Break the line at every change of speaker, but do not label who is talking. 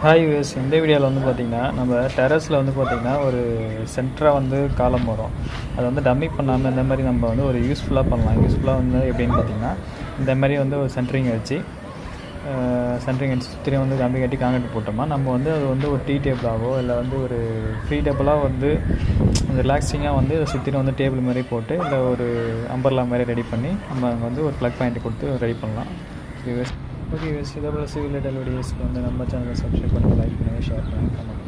hi US இந்த வீடியோவில் வந்து பார்த்திங்கன்னா நம்ம டெரஸில் வந்து பார்த்திங்கன்னா ஒரு சென்டராக வந்து காலம் வரும் அதை வந்து டம்மி பண்ணாமல் இந்த மாதிரி நம்ம வந்து ஒரு யூஸ்ஃபுல்லாக பண்ணலாம் யூஸ்ஃபுல்லாக வந்து எப்படின்னு பார்த்திங்கன்னா இந்த மாதிரி வந்து ஒரு சென்டரிங் வச்சு சென்டரிங் வச்சு சுற்றி வந்து கம்பி கட்டி காங்கிரீட் போட்டோமா நம்ம வந்து அது வந்து ஒரு டீ டேபிளாகவோ இல்லை வந்து ஒரு ஃப்ரீ டேபிளாக வந்து ரிலாக்ஸிங்காக வந்து அதை சுற்றிலும் வந்து டேபிள் மாதிரி போட்டு இல்லை ஒரு அம்பர்லா மாதிரி ரெடி பண்ணி நம்ம அங்கே வந்து ஒரு ப்ளக் பாயிண்ட் கொடுத்து ரெடி பண்ணலாம் யூஎஸ் ஓகே யூஎஸ் இதே போல் சிவில் வீடியோஸ்க்கு வந்து நம்ம சேனலை சப்ஸ்கிரைப் பண்ணுங்கள் லைக் பண்ணுங்கள் ஷேர் பண்ணுங்கள் கமெண்ட்